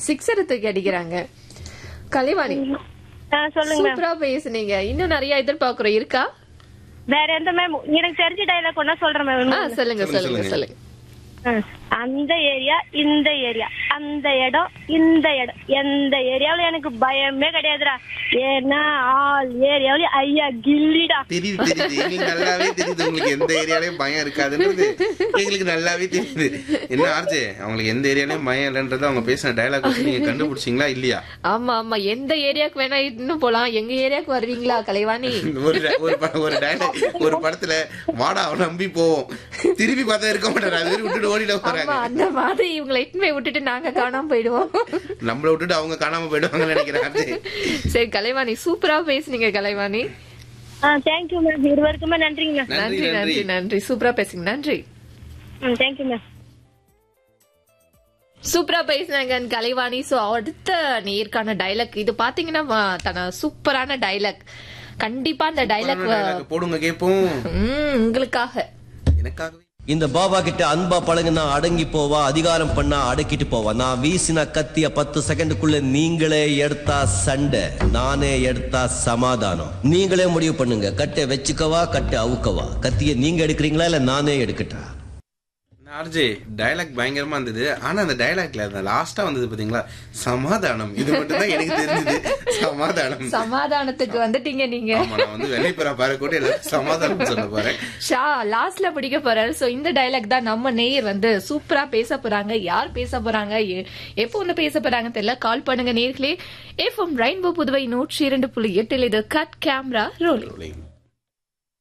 Sixer தூக்கி அடிக்கிறாங்க கலைவாணி ஆ, சொல்லுங்க மேம் சூப்பரா பேசுனீங்க இன்னும் நிறைய எதிர்பார்க்கிறோம் இருக்கா வேற எந்த மேம் எனக்கு தெரிஞ்ச டைலாக் ஒன்னா சொல்றேன் ஆ மேம் சொல்லுங்க சொல்லுங்க சொல்லுங்க அந்த ஏரியா இந்த ஏரியா அந்த இடம் இந்த இடம் எந்த ஏரியாவுல எனக்கு பயமே கிடையாதுடா ஏன்னா ஆல் ஏரியாவிலயும் ஐயா கில்லிடா தெரியுது தெரியுது எங்களுக்கு நல்லாவே தெரியுது உங்களுக்கு எந்த ஏரியாலயும் பயம் இருக்காதுன்றது எங்களுக்கு நல்லாவே தெரியுது என்ன ஆர்ஜே அவங்களுக்கு எந்த ஏரியாலயும் பயம் இல்லைன்றது அவங்க பேசின டயலாக் வச்சு நீங்க கண்டுபிடிச்சீங்களா இல்லையா ஆமா ஆமா எந்த ஏரியாக்கு வேணா இன்னும் போலாம் எங்க ஏரியாக்கு வருவீங்களா கலைவாணி ஒரு ட- ஒரு ப- ஒரு டயலாக் ஒரு படத்துல வாடா அவன் நம்பி போவோம் திருப்பி பார்த்தா இருக்க மாட்டாரு அது வரைக்கும் விட்டுட்டு ஓடிட ஆமா போறாங்க அந்த மாதிரி இவங்களை இட்டுமே விட்டுட்டு நாங்க காணாம போயிடுவோம் நம்மள விட்டுட்டு அவங்க காணாம போயிடுவாங்கன்னு நினைக்கிறேன் ஆர்ஜே சரி கலைவாணி சூப்பரா பேசுனீங்க கலைவாணி ஆ தேங்க்யூ மேம் இருவருக்குமே நன்றிங்க மேம் நன்றி, நன்றி நன்றி நன்றி. நன்றி சூப்பரா பேசுங்க நன்றி ம் தேங்க்யூ மேம் சூப்பரா பேசினாங்க கலைவாணி சோ அடுத்த நேர்கான டைலாக் இது பாத்தீங்கன்னா வ- தன சூப்பரான டைலாக் கண்டிப்பா அந்த டைலாக் dialogue போடுங்க கேப்போம் உங்களுக்காக எனக்காகவே இந்த பாபா கிட்ட அன்பா பழகுனா அடங்கி போவா அதிகாரம் பண்ணா அடக்கிட்டு போவா நான் வீசின கத்திய பத்து செகண்டுக்குள்ள நீங்களே எடுத்தா சண்டை நானே எடுத்தா சமாதானம் நீங்களே முடிவு பண்ணுங்க கட்டை வச்சுக்கவா கட்டை அவுக்கவா கத்திய நீங்க எடுக்கிறீங்களா இல்ல நானே எடுக்கட்டா ஆர்ஜே டயலாக் பயங்கரமா இருந்தது ஆனா அந்த டயலாக்ல அந்த லாஸ்டா வந்தது பாத்தீங்களா சமாதானம் இது மட்டும் தான் எனக்கு தெரிஞ்சது சமாதானம் சமாதானத்துக்கு வந்துட்டீங்க நீங்க ஆமா நான் வந்து வெளிப்புற பாரு கூட எல்லாரும் சமாதானம் சொல்ல போறேன் ஷா லாஸ்ட்ல பிடிக்க போறாரு சோ இந்த டைலாக் தான் நம்ம நேயர் வந்து சூப்பரா பேச போறாங்க யார் பேச போறாங்க எ- எப்போ வந்து பேச போறாங்க தெரியல கால் பண்ணுங்க நேர்களே எஃப்எம் ரெயின்போ புதுவை நூற்றி இரண்டு புள்ளி எட்டில் இது கட் கேமரா ரோலிங் Rolling.